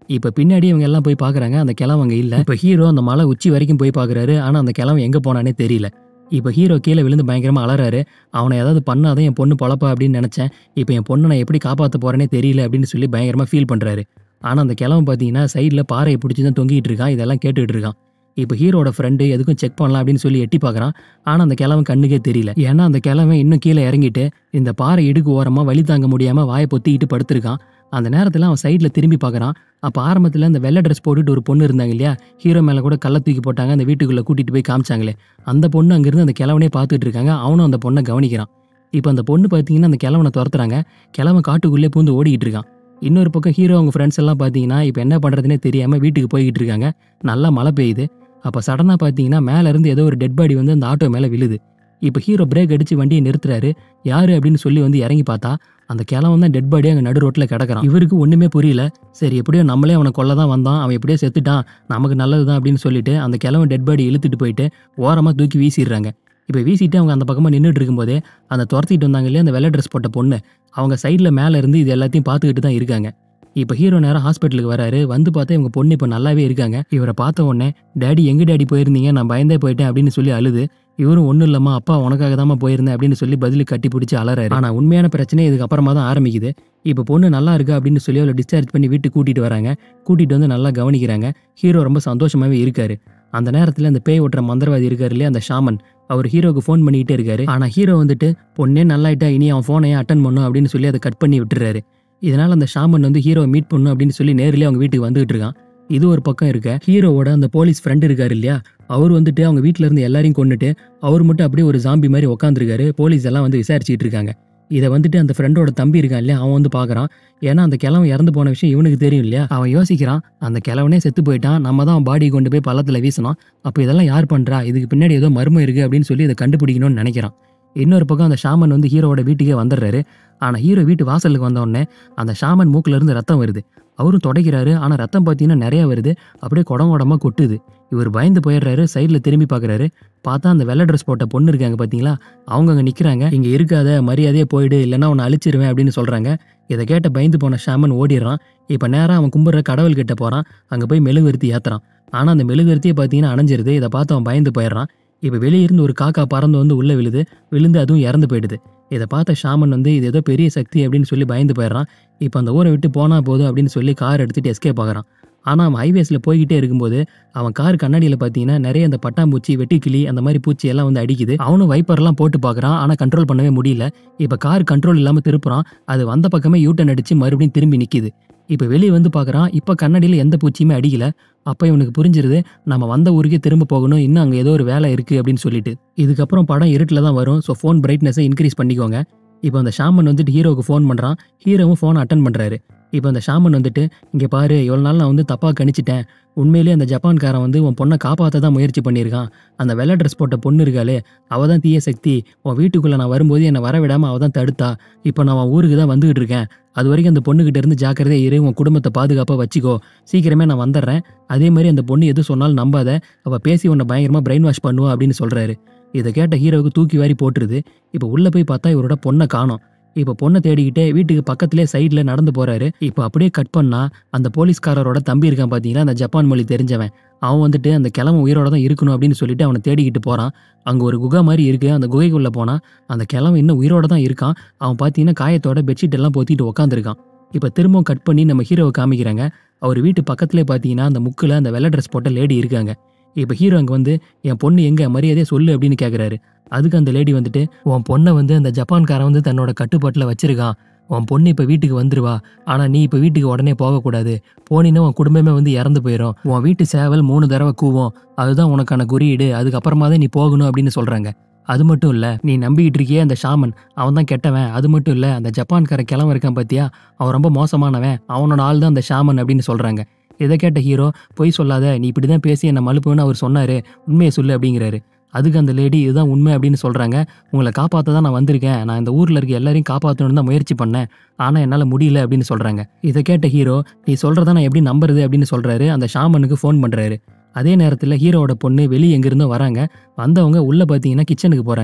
இப்போ பின்னாடி இவங்க எல்லாம் போய் பார்க்குறாங்க அந்த கிழவன் அங்கே இல்லை இப்போ ஹீரோ அந்த மலை உச்சி வரைக்கும் போய் பார்க்குறாரு ஆனால் அந்த கிழவன் எங்கே போனானே தெரியல இப்போ ஹீரோ கீழே விழுந்து பயங்கரமாக அலறாரு அவனை ஏதாவது பண்ணாதான் என் பொண்ணு பொழப்பா அப்படின்னு நினச்சேன் இப்போ என் பொண்ணை நான் எப்படி காப்பாற்ற போறேனே தெரியல அப்படின்னு சொல்லி பயங்கரமாக ஃபீல் பண்ணுறாரு ஆனால் அந்த கிழவன் பார்த்தீங்கன்னா சைடில் பாறையை பிடிச்சி தான் தொங்கிட்டு இருக்கான் இதெல்லாம் கேட்டுக்கிட்டு இருக்கான் இப்போ ஹீரோட ஃப்ரெண்டு எதுக்கும் செக் பண்ணலாம் அப்படின்னு சொல்லி எட்டி பார்க்குறான் ஆனால் அந்த கிழவன் கண்ணுக்கே தெரியல ஏன்னா அந்த கிழவன் இன்னும் கீழே இறங்கிட்டு இந்த பாறை இடுக்கு ஓரமாக வழி தாங்க முடியாமல் வாயை பொத்திக்கிட்டு படுத்திருக்கான் அந்த நேரத்தில் அவன் சைடில் திரும்பி பார்க்குறான் அப்போ ஆரம்பத்தில் அந்த வெள்ளை ட்ரெஸ் போட்டுட்டு ஒரு பொண்ணு இருந்தாங்க இல்லையா ஹீரோ மேலே கூட கள்ள தூக்கி போட்டாங்க அந்த வீட்டுக்குள்ளே கூட்டிகிட்டு போய் காமிச்சாங்களே அந்த பொண்ணு அங்கேருந்து அந்த கிழவனே பார்த்துட்டு இருக்காங்க அவனும் அந்த பொண்ணை கவனிக்கிறான் இப்போ அந்த பொண்ணு பார்த்தீங்கன்னா அந்த கிழவனை துரத்துறாங்க கிழவன் காட்டுக்குள்ளே பூந்து ஓடிக்கிட்டு இருக்கான் இன்னொரு பக்கம் ஹீரோ அவங்க ஃப்ரெண்ட்ஸ் எல்லாம் பார்த்தீங்கன்னா இப்போ என்ன பண்ணுறதுனே தெரியாமல் வீட்டுக்கு போய்கிட்டு இருக்காங்க நல்லா மழை பெய்யுது அப்போ சடனாக பார்த்தீங்கன்னா மேலே இருந்து ஏதோ ஒரு டெட் பாடி வந்து அந்த ஆட்டோ மேலே விழுது இப்போ ஹீரோ பிரேக் அடித்து வண்டியை நிறுத்துறாரு யாரு அப்படின்னு சொல்லி வந்து இறங்கி பார்த்தா அந்த கிழவன் தான் டெட் பாடி அங்கே நடு ரோட்டில் கிடக்குறான் இவருக்கு ஒன்றுமே புரியல சரி எப்படியோ நம்மளே அவனை கொல்ல தான் வந்தான் அவன் எப்படியோ செத்துட்டான் நமக்கு நல்லது தான் அப்படின்னு சொல்லிட்டு அந்த கிழவன் டெட் பாடி இழுத்துட்டு போயிட்டு ஓரமாக தூக்கி வீசிடுறாங்க இப்போ வீசிட்டு அவங்க அந்த பக்கமாக நின்றுட்டு இருக்கும்போதே அந்த துரத்திட்டு வந்தாங்க இல்லையா அந்த வெள்ளை ட்ரெஸ் போட்ட பொண்ணு அவங்க சைடில் மேலே இருந்து இது எல்லாத்தையும் பார்த்துக்கிட்டு தான் இருக்காங்க இப்போ ஹீரோ நேரம் ஹாஸ்பிட்டலுக்கு வராரு வந்து பார்த்தா இவங்க பொண்ணு இப்போ நல்லாவே இருக்காங்க இவரை பார்த்த உடனே டேடி எங்க டேடி போயிருந்தீங்க நான் பயந்தே போயிட்டேன் அப்படின்னு சொல்லி அழுது இவரும் ஒன்றும் இல்லம்மா அப்பா உனக்காக தாம்மா போயிருந்தேன் அப்படின்னு சொல்லி பதிலுக்கு கட்டி பிடிச்சி அலறாரு ஆனால் உண்மையான பிரச்சனை இதுக்கு அப்புறமா தான் ஆரம்பிக்குது இப்போ பொண்ணு நல்லா இருக்கா அப்படின்னு சொல்லி அவளை டிஸ்சார்ஜ் பண்ணி வீட்டுக்கு கூட்டிட்டு வராங்க கூட்டிட்டு வந்து நல்லா கவனிக்கிறாங்க ஹீரோ ரொம்ப சந்தோஷமாவே இருக்காரு அந்த நேரத்தில் அந்த பேய் ஓட்டுற மந்திரவாதி இருக்காரு இல்லையா அந்த ஷாமன் அவர் ஹீரோக்கு ஃபோன் பண்ணிக்கிட்டே இருக்காரு ஆனால் ஹீரோ வந்துட்டு பொண்ணே நல்லாயிட்டா இனி அவன் ஃபோனையே அட்டன் பண்ணும் அப்படின்னு சொல்லி அதை கட் பண்ணி விட்டுறாரு இதனால அந்த ஷாமன் வந்து ஹீரோவை மீட் பண்ணும் அப்படின்னு சொல்லி நேரிலே அவங்க வீட்டுக்கு வந்துகிட்டு இருக்கான் இது ஒரு பக்கம் இருக்க ஹீரோவோட அந்த போலீஸ் ஃப்ரெண்ட் இருக்காரு இல்லையா அவர் வந்துட்டு அவங்க வீட்டில இருந்து எல்லாரையும் கொண்டுட்டு அவர் மட்டும் அப்படியே ஒரு ஜாம்பி மாதிரி உட்காந்துருக்காரு போலீஸ் எல்லாம் வந்து விசாரிச்சுட்டு இருக்காங்க இதை வந்துட்டு அந்த ஃப்ரெண்டோட தம்பி இருக்கான் இல்லையா அவன் வந்து பார்க்கறான் ஏன்னா அந்த கிழவன் இறந்து போன விஷயம் இவனுக்கு தெரியும் இல்லையா அவன் யோசிக்கிறான் அந்த கிழவனே செத்து போயிட்டான் நம்ம தான் பாடி கொண்டு போய் பள்ளத்தில் வீசணும் அப்போ இதெல்லாம் யார் பண்றா இதுக்கு பின்னாடி ஏதோ மர்மம் இருக்கு அப்படின்னு சொல்லி இதை கண்டுபிடிக்கணும்னு நினைக்கிறான் இன்னொரு பக்கம் அந்த ஷாமன் வந்து ஹீரோவோட வீட்டுக்கே வந்துடுறாரு ஆனால் ஹீரோ வீட்டு வாசலுக்கு வந்த உடனே அந்த ஷாமன் மூக்குல இருந்து ரத்தம் வருது அவரும் தொடக்கிறாரு ஆனால் ரத்தம் பார்த்தீங்கன்னா நிறைய வருது அப்படியே குடம் குடமா கொட்டுது இவர் பயந்து போயிடுறாரு சைடில் திரும்பி பார்க்குறாரு பார்த்தா அந்த வெள்ளை ட்ரெஸ் போட்ட பொண்ணு இருக்காங்க பார்த்தீங்களா அவங்க அங்கே நிற்கிறாங்க இங்கே இருக்காத மரியாதையே போயிடு இல்லைன்னா உன்னை அழிச்சிருவேன் அப்படின்னு சொல்கிறாங்க இதை கேட்ட பயந்து போன ஷாமன் ஓடிடுறான் இப்போ நேராக அவன் கும்பிட்ற கடவுள் கிட்ட போகிறான் அங்கே போய் மெழுகுவர்த்தி ஏற்றுறான் ஆனால் அந்த மெழுகுவர்த்தியை பார்த்தீங்கன்னா அணைஞ்சிருது இதை பார்த்து அவன் பயந்து போயிடுறான் இப்போ வெளியே இருந்து ஒரு காக்கா பறந்து வந்து உள்ளே விழுது விழுந்து அதுவும் இறந்து போயிடுது இதை பார்த்த ஷாமன் வந்து இது ஏதோ பெரிய சக்தி அப்படின்னு சொல்லி பயந்து போயிடுறான் இப்போ அந்த ஊரை விட்டு போனா போதும் அப்படின்னு சொல்லி கார் எடுத்துட்டு எஸ்கேப் ஆகுறான் ஆனால் அவன் ஹைவேஸில் போய்கிட்டே இருக்கும்போது அவன் கார் கண்ணாடியில் பார்த்தீங்கன்னா நிறைய அந்த பட்டாம்பூச்சி வெட்டுக்கிளி அந்த மாதிரி பூச்சி எல்லாம் வந்து அடிக்குது அவனும் வைப்பர்லாம் போட்டு பார்க்குறான் ஆனால் கண்ட்ரோல் பண்ணவே முடியல இப்போ கார் கண்ட்ரோல் இல்லாமல் திருப்புறான் அது வந்த பக்கமே யூட்டன் அடிச்சு மறுபடியும் திரும்பி நிற்கிது இப்போ வெளியே வந்து பார்க்குறான் இப்போ கண்ணாடியில் எந்த பூச்சியுமே அடிக்கல அப்போ இவனுக்கு புரிஞ்சிருது நம்ம வந்த ஊருக்கே திரும்ப போகணும் இன்னும் அங்கே ஏதோ ஒரு வேலை இருக்குது அப்படின்னு சொல்லிட்டு இதுக்கப்புறம் படம் இருட்டில் தான் வரும் ஸோ ஃபோன் பிரைட்னஸை இன்க்ரீஸ் பண்ணிக்கோங்க இப்போ அந்த ஷாமன் வந்துட்டு ஹீரோவுக்கு ஃபோன் பண்ணுறான் ஹீரோவும் ஃபோனை அட்டன் பண்ணுறாரு இப்போ அந்த ஷாமன் வந்துட்டு இங்கே பாரு இவ்வளோ நாள் நான் வந்து தப்பாக கணிச்சிட்டேன் உண்மையிலேயே அந்த ஜப்பான்காரன் வந்து உன் பொண்ணை காப்பாற்ற தான் முயற்சி பண்ணியிருக்கான் அந்த வெள்ளை ட்ரெஸ் போட்ட பொண்ணு இருக்காளே அவள் தான் தீய சக்தி உன் வீட்டுக்குள்ளே நான் வரும்போது என்னை வர விடாமல் அவள் தான் தடுத்தா இப்போ நான் உன் ஊருக்கு தான் வந்துகிட்டு இருக்கேன் அது வரைக்கும் அந்த பொண்ணுகிட்ட இருந்து ஜாக்கிரதையா இரு உன் குடும்பத்தை பாதுகாப்பாக வச்சுக்கோ சீக்கிரமே நான் வந்துடுறேன் அதே மாதிரி அந்த பொண்ணு எது சொன்னாலும் நம்பாத அவள் பேசி உன்னை பயங்கரமாக பிரெயின் வாஷ் பண்ணுவா அப்படின்னு சொல்கிறாரு இதை கேட்ட ஹீரோவுக்கு தூக்கி வாரி போட்டுருது இப்போ உள்ளே போய் பார்த்தா இவரோட பொண்ணை காணோம் இப்போ பொண்ணை தேடிக்கிட்டே வீட்டுக்கு பக்கத்திலே சைடில் நடந்து போறாரு இப்போ அப்படியே கட் பண்ணா அந்த போலீஸ்காரரோட தம்பி இருக்கான் பார்த்தீங்களா அந்த ஜப்பான் மொழி தெரிஞ்சவன் அவன் வந்துட்டு அந்த கிழமை உயிரோட தான் இருக்கணும் அப்படின்னு சொல்லிட்டு அவனை தேடிக்கிட்டு போறான் அங்கே ஒரு குகை மாதிரி இருக்கு அந்த குகைக்குள்ளே போனா அந்த கிழமை இன்னும் உயிரோட தான் இருக்கான் அவன் பார்த்தீங்கன்னா காயத்தோட பெட்ஷீட் எல்லாம் போத்திட்டு உட்காந்துருக்கான் இப்போ திரும்பவும் கட் பண்ணி நம்ம ஹீரோவை காமிக்கிறாங்க அவர் வீட்டு பக்கத்துலேயே பார்த்தீங்கன்னா அந்த முக்கில் அந்த வெள்ளை ட்ரெஸ் போட்ட லேடி இருக்காங்க இப்போ ஹீரோ அங்கே வந்து என் பொண்ணு எங்க மரியாதையே சொல்லு அப்படின்னு கேட்குறாரு அதுக்கு அந்த லேடி வந்துட்டு உன் பொண்ணை வந்து அந்த ஜப்பான்காரன் வந்து தன்னோட கட்டுப்பாட்டில் வச்சிருக்கான் உன் பொண்ணு இப்போ வீட்டுக்கு வந்துருவா ஆனால் நீ இப்போ வீட்டுக்கு உடனே போகக்கூடாது போனீன்னா உன் குடும்பமே வந்து இறந்து போயிடும் உன் வீட்டு சேவல் மூணு தடவை கூவும் அதுதான் உனக்கான குறியீடு அதுக்கப்புறமா தான் நீ போகணும் அப்படின்னு சொல்கிறாங்க அது மட்டும் இல்லை நீ நம்பிக்கிட்டு இருக்கியே அந்த ஷாமன் அவன் தான் கெட்டவன் அது மட்டும் இல்லை அந்த ஜப்பான்கார கிழவன் இருக்கான் பார்த்தியா அவன் ரொம்ப மோசமானவன் அவனோட ஆள் தான் அந்த ஷாமன் அப்படின்னு சொல்கிறாங்க இதை கேட்ட ஹீரோ பொய் சொல்லாத நீ இப்படி தான் பேசி என்னை மலுப்புன்னு அவர் சொன்னார் உண்மையை சொல்லு அப்படிங்கிறாரு அதுக்கு அந்த லேடி இதுதான் உண்மை அப்படின்னு சொல்கிறாங்க உங்களை காப்பாற்ற தான் நான் வந்திருக்கேன் நான் இந்த ஊரில் இருக்க எல்லாரையும் காப்பாற்றணும்னு தான் முயற்சி பண்ணேன் ஆனால் என்னால் முடியல அப்படின்னு சொல்கிறாங்க இதை கேட்ட ஹீரோ நீ சொல்கிறத நான் எப்படி நம்புறது அப்படின்னு சொல்கிறாரு அந்த ஷாமனுக்கு ஃபோன் பண்ணுறாரு அதே நேரத்தில் ஹீரோவோட பொண்ணு வெளியே எங்கேருந்தோ வராங்க வந்தவங்க உள்ளே பார்த்தீங்கன்னா கிச்சனுக்கு போகிறாங்க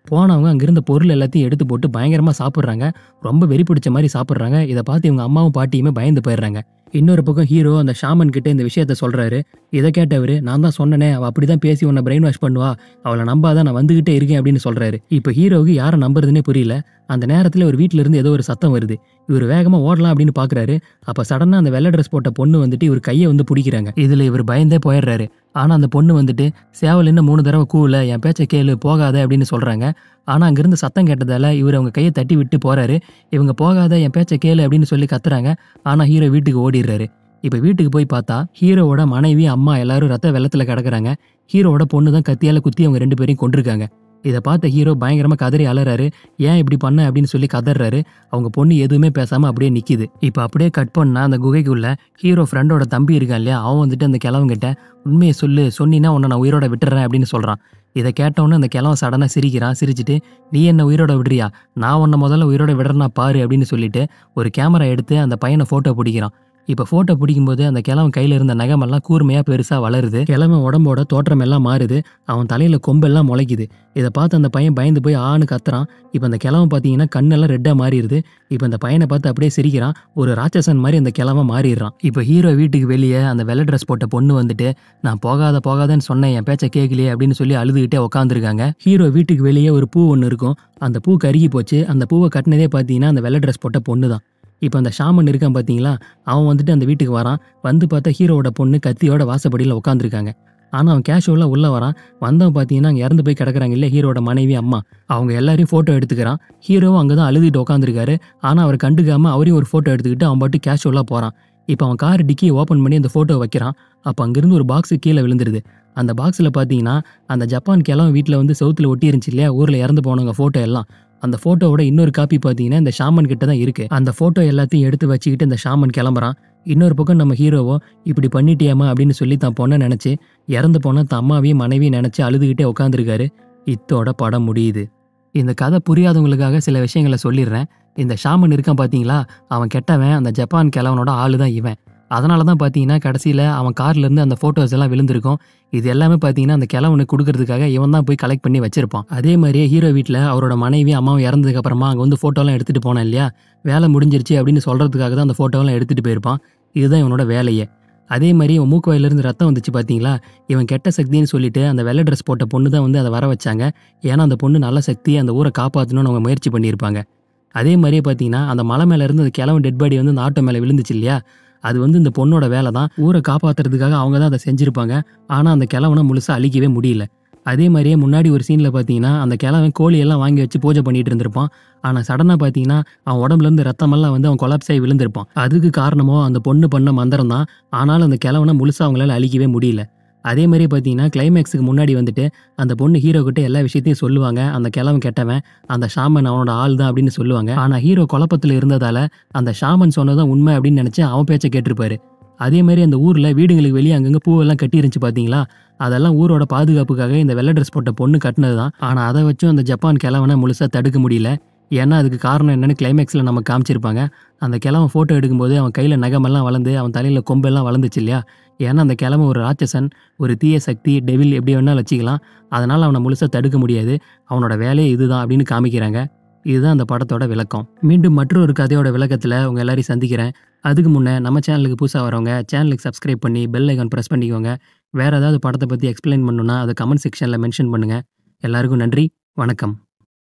போனவங்க அங்கிருந்த பொருள் எல்லாத்தையும் எடுத்து போட்டு பயங்கரமா சாப்பிட்றாங்க ரொம்ப வெறி பிடிச்ச மாதிரி சாப்பிட்றாங்க இதை பார்த்து இவங்க அம்மாவும் பாட்டியுமே பயந்து போயிடுறாங்க இன்னொரு பக்கம் ஹீரோ அந்த ஷாமன் கிட்ட இந்த விஷயத்த சொல்றாரு இதை கேட்டவர் நான் தான் சொன்னனே அவள் அப்படிதான் பேசி உன்னை பிரெயின் வாஷ் பண்ணுவா அவளை நம்பாதான் நான் வந்துகிட்டே இருக்கேன் அப்படின்னு சொல்றாரு இப்போ ஹீரோவுக்கு யாரை நம்புறதுனே புரியல அந்த நேரத்தில் ஒரு வீட்ல இருந்து ஏதோ ஒரு சத்தம் வருது இவர் வேகமா ஓடலாம் அப்படின்னு பாக்குறாரு அப்ப சடனா அந்த வெள்ளை ட்ரெஸ் போட்ட பொண்ணு வந்துட்டு இவர் கையை வந்து பிடிக்கிறாங்க இதுல இவர் பயந்தே போயிடுறாரு ஆனா அந்த பொண்ணு வந்துட்டு சேவல் என்ன மூணு தடவை கூல என் பேச்சை கேளு போகாத அப்படின்னு சொல்றாங்க ஆனா அங்கிருந்து சத்தம் கேட்டதால இவர் அவங்க கையை தட்டி விட்டு போறாரு இவங்க போகாத என் பேச்சை கேளு அப்படின்னு சொல்லி கத்துறாங்க ஆனா ஹீரோ வீட்டுக்கு ஓடிடுறாரு இப்போ வீட்டுக்கு போய் பார்த்தா ஹீரோவோட மனைவி அம்மா எல்லாரும் ரத்த வெள்ளத்துல கிடக்குறாங்க ஹீரோவோட பொண்ணு தான் கத்தியால குத்தி அவங்க ரெண்டு பேரையும் கொண்டிருக்காங்க இதை பார்த்த ஹீரோ பயங்கரமா கதறி அலறாரு ஏன் இப்படி பண்ண அப்படின்னு சொல்லி கதறாரு அவங்க பொண்ணு எதுவுமே பேசாம அப்படியே நிக்குது இப்போ அப்படியே கட் பண்ணா அந்த குகைக்குள்ள ஹீரோ ஃப்ரெண்டோட தம்பி இருக்கான் இல்லையா அவன் வந்துட்டு அந்த கிழவங்கிட்ட உண்மையை சொல்லு சொன்னீன்னா உன்னை நான் உயிரோட விட்டுறேன் அப்படின்னு சொல்றான் இதை கேட்டவுடனே அந்த கிழவன் சடனாக சிரிக்கிறான் சிரிச்சிட்டு நீ என்ன உயிரோட விடுறியா நான் உன்னை முதல்ல உயிரோட விடுறேன்னா பாரு அப்படின்னு சொல்லிட்டு ஒரு கேமரா எடுத்து அந்த பையனை ஃபோட்டோ பிடிக்கிறான் இப்போ ஃபோட்டோ பிடிக்கும்போது அந்த கிழவன் கையில் இருந்த நகமெல்லாம் கூர்மையாக பெருசாக வளருது கிழவன் உடம்போட தோற்றம் எல்லாம் மாறுது அவன் தலையில் கொம்பெல்லாம் முளைக்குது இதை பார்த்து அந்த பையன் பயந்து போய் ஆன்னு கத்துறான் இப்போ அந்த கிழவன் பார்த்தீங்கன்னா கண்ணெல்லாம் ரெட்டாக மாறிடுது இப்போ அந்த பையனை பார்த்து அப்படியே சிரிக்கிறான் ஒரு ராட்சசன் மாதிரி அந்த கிழவன் மாறிடுறான் இப்போ ஹீரோ வீட்டுக்கு வெளியே அந்த வெள்ளை ட்ரெஸ் போட்ட பொண்ணு வந்துட்டு நான் போகாத போகாதன்னு சொன்னேன் என் பேச்சை கேட்கலையே அப்படின்னு சொல்லி அழுதுகிட்டே உட்காந்துருக்காங்க ஹீரோ வீட்டுக்கு வெளியே ஒரு பூ ஒன்று இருக்கும் அந்த பூ கருகி போச்சு அந்த பூவை கட்டினதே பார்த்தீங்கன்னா அந்த வெள்ளை ட்ரெஸ் போட்ட பொண்ணு தான் இப்போ அந்த ஷாமன் இருக்கான் பார்த்தீங்களா அவன் வந்துட்டு அந்த வீட்டுக்கு வரான் வந்து பார்த்தா ஹீரோவோட பொண்ணு கத்தியோட வாசப்படியில் உட்காந்துருக்காங்க ஆனால் அவன் கேஷுவலாக உள்ளே வரான் வந்தவன் பார்த்தீங்கன்னா அங்கே இறந்து போய் கிடக்குறாங்க இல்லை ஹீரோட மனைவி அம்மா அவங்க எல்லாரையும் ஃபோட்டோ எடுத்துக்கிறான் ஹீரோவும் அங்கே தான் அழுதுட்டு உட்காந்துருக்காரு ஆனால் அவர் கண்டுக்காமல் அவரையும் ஒரு ஃபோட்டோ எடுத்துக்கிட்டு அவன் பாட்டு கேஷுவலாக போகிறான் இப்போ அவன் கார் டிக்கியை ஓப்பன் பண்ணி அந்த ஃபோட்டோ வைக்கிறான் அப்போ அங்கேருந்து ஒரு பாக்ஸு கீழே விழுந்துருது அந்த பாக்ஸில் பார்த்தீங்கன்னா அந்த ஜப்பான் கிழவன் வீட்டில் வந்து செவுத்துல ஒட்டி இருந்துச்சு இல்லையா ஊரில் இறந்து போனவங்க ஃபோட்டோ எல்லாம் அந்த ஃபோட்டோவோட இன்னொரு காப்பி பார்த்தீங்கன்னா இந்த ஷாமன் கிட்ட தான் இருக்கு அந்த ஃபோட்டோ எல்லாத்தையும் எடுத்து வச்சுக்கிட்டு இந்த ஷாமன் கிளம்புறான் இன்னொரு பக்கம் நம்ம ஹீரோவோ இப்படி பண்ணிட்டியாமா அப்படின்னு சொல்லி தான் பொண்ணை நினச்சி இறந்து போன தன் அம்மாவையும் மனைவியும் நினச்சி அழுதுகிட்டே உட்காந்துருக்காரு இத்தோட படம் முடியுது இந்த கதை புரியாதவங்களுக்காக சில விஷயங்களை சொல்லிடுறேன் இந்த ஷாமன் இருக்கான் பார்த்தீங்களா அவன் கெட்டவன் அந்த ஜப்பான் கிழவனோட ஆளு தான் இவன் அதனால தான் பார்த்தீங்கன்னா கடைசியில் அவன் கார்ல இருந்து அந்த ஃபோட்டோஸ் எல்லாம் விழுந்திருக்கும் இது எல்லாமே பார்த்தீங்கன்னா அந்த கிழவனுக்கு கொடுக்கறதுக்காக இவன் தான் போய் கலெக்ட் பண்ணி வச்சிருப்பான் அதே மாதிரியே ஹீரோ வீட்டில் அவரோட மனைவி அம்மாவும் இறந்ததுக்கு அப்புறமா அங்கே வந்து ஃபோட்டோலாம் எடுத்துட்டு போனேன் இல்லையா வேலை முடிஞ்சிருச்சு அப்படின்னு சொல்றதுக்காக தான் அந்த ஃபோட்டோலாம் எடுத்துட்டு போயிருப்பான் இதுதான் இவனோட வேலையே அதே மாதிரி இவன் மூக்கு வாயிலிருந்து ரத்தம் வந்துச்சு பார்த்தீங்களா இவன் கெட்ட சக்தின்னு சொல்லிட்டு அந்த வெள்ளை ட்ரெஸ் போட்ட பொண்ணு தான் வந்து அதை வர வச்சாங்க ஏன்னா அந்த பொண்ணு நல்ல சக்தி அந்த ஊரை காப்பாற்றணும்னு அவங்க முயற்சி பண்ணியிருப்பாங்க அதே மாதிரியே பார்த்தீங்கன்னா அந்த மலை மேலே இருந்து அந்த கிழவன் டெட் பாடி வந்து அந்த ஆட்டோ மேலே விழுந்துச்சு இல்லையா அது வந்து இந்த பொண்ணோட வேலை தான் ஊரை காப்பாத்துறதுக்காக அவங்க தான் அதை செஞ்சுருப்பாங்க ஆனால் அந்த கிழவனை முழுசாக அழிக்கவே முடியல அதே மாதிரியே முன்னாடி ஒரு சீனில் பார்த்தீங்கன்னா அந்த கிழவன் கோழியெல்லாம் வாங்கி வச்சு பூஜை பண்ணிட்டு இருந்திருப்பான் ஆனால் சடனாக பார்த்தீங்கன்னா அவன் உடம்புல இருந்து ரத்தமெல்லாம் வந்து அவன் கொலாப்ஸ் ஆகி விழுந்திருப்பான் அதுக்கு காரணமோ அந்த பொண்ணு பண்ண மந்திரம் தான் ஆனாலும் அந்த கிழவனை முழுசாக அவங்களால அழிக்கவே முடியல அதே மாதிரி பார்த்தீங்கன்னா கிளைமேக்ஸுக்கு முன்னாடி வந்துட்டு அந்த பொண்ணு ஹீரோ கிட்ட எல்லா விஷயத்தையும் சொல்லுவாங்க அந்த கிழவன் கெட்டவன் அந்த ஷாமன் அவனோட ஆள் தான் அப்படின்னு சொல்லுவாங்க ஆனால் ஹீரோ குழப்பத்தில் இருந்ததால அந்த ஷாமன் சொன்னதான் உண்மை அப்படின்னு நினச்சி அவன் பேச்சை கேட்டிருப்பாரு அதே மாதிரி அந்த ஊரில் வீடுங்களுக்கு வெளியே அங்கங்கே பூவெல்லாம் கட்டி இருந்துச்சு பார்த்தீங்களா அதெல்லாம் ஊரோட பாதுகாப்புக்காக இந்த வெள்ளை ட்ரெஸ் போட்ட பொண்ணு கட்டினது தான் ஆனால் அதை வச்சும் அந்த ஜப்பான் கிழவனை முழுசாக தடுக்க முடியல ஏன்னா அதுக்கு காரணம் என்னன்னு கிளைமேக்ஸில் நம்ம காமிச்சிருப்பாங்க அந்த கிழவன் ஃபோட்டோ எடுக்கும்போது அவன் கையில் நகமெல்லாம் வளர்ந்து அவன் தலையில் கொம்பெல்லாம் வளர்ந்துச்சு இல்லையா ஏன்னா அந்த கிழமை ஒரு ராட்சசன் ஒரு தீய சக்தி டெவில் எப்படி வேணாலும் வச்சுக்கலாம் அதனால் அவனை முழுசாக தடுக்க முடியாது அவனோட வேலையே இதுதான் அப்படின்னு காமிக்கிறாங்க இதுதான் அந்த படத்தோட விளக்கம் மீண்டும் மற்றொரு கதையோட விளக்கத்தில் உங்கள் எல்லாரையும் சந்திக்கிறேன் அதுக்கு முன்னே நம்ம சேனலுக்கு புதுசாக வரவங்க சேனலுக்கு சப்ஸ்கிரைப் பண்ணி பெல் ஐக்கான் ப்ரெஸ் பண்ணிக்கோங்க வேறு ஏதாவது படத்தை பற்றி எக்ஸ்பிளைன் பண்ணணுன்னா அதை கமெண்ட் செக்ஷனில் மென்ஷன் பண்ணுங்கள் எல்லாருக்கும் நன்றி வணக்கம்